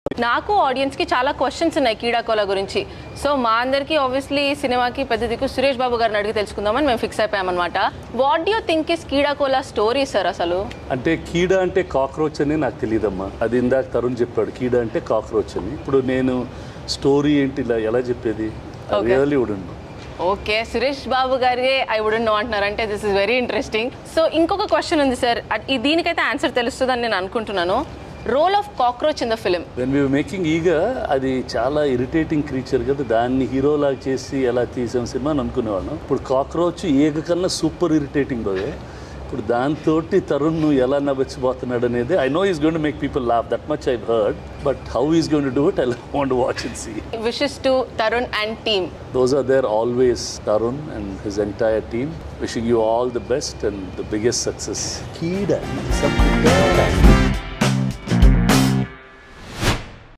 నాకు ఆడియన్స్ కి చాలా క్వశ్చన్స్ ఉన్నాయి కీడాకోల గురించి సో మా అందరికి ఆబ్వియస్లీ సినిమాకి పెద్ద దిక్కు సురేష్ బాబు గారిని అడిగి తెలుసుకుందామని మేము ఫిక్స్ అయిపోయామన్నమాట what you think is Keedaa Cola story sir అసలు అంటే కీడ అంటే కాక్రోచ్ అని నాకు తెలియదమ్మా అది ఇందాక తరుణ్ చెప్పాడు కీడ అంటే కాక్రోచ్ అని ఇప్పుడు నేను స్టోరీ ఏంటి ఇలా ఎలా చెప్పేది Okay. Really wouldn't okay Suresh Babu గారి ఐ వుడెంట్ నో అంటున్నారంటే this is very interesting so ఇంకొక క్వశ్చన్ ఉంది సార్ దీనికైతే ఆన్సర్ తెలుస్తుందని నేను అనుకుంటున్నాను role of cockroach in the film when we making Eega అది చాలా ఇరిటేటింగ్ క్రీచర్ కదా దాన్ని హీరోలాగా చేసి ఎలా తీసాం సినిమా అని అనుకునేవాళ్ళం ఇప్పుడు కాక్రోచ్ ఏగ కన్నా సూపర్ ఇరిటేటింగ్ అదే ఇప్పుడు దాంతో తరుణ్ నువ్వు ఎలా నవ్వచ్చిపోతున్నాడు అనేది I know is gonna make people laugh that much I heard but how is gonna do it I want watch and see wishes to Tarun and team Those are there always, Tarun and his entire team. Wishing you all the best and the biggest success. Kida. Some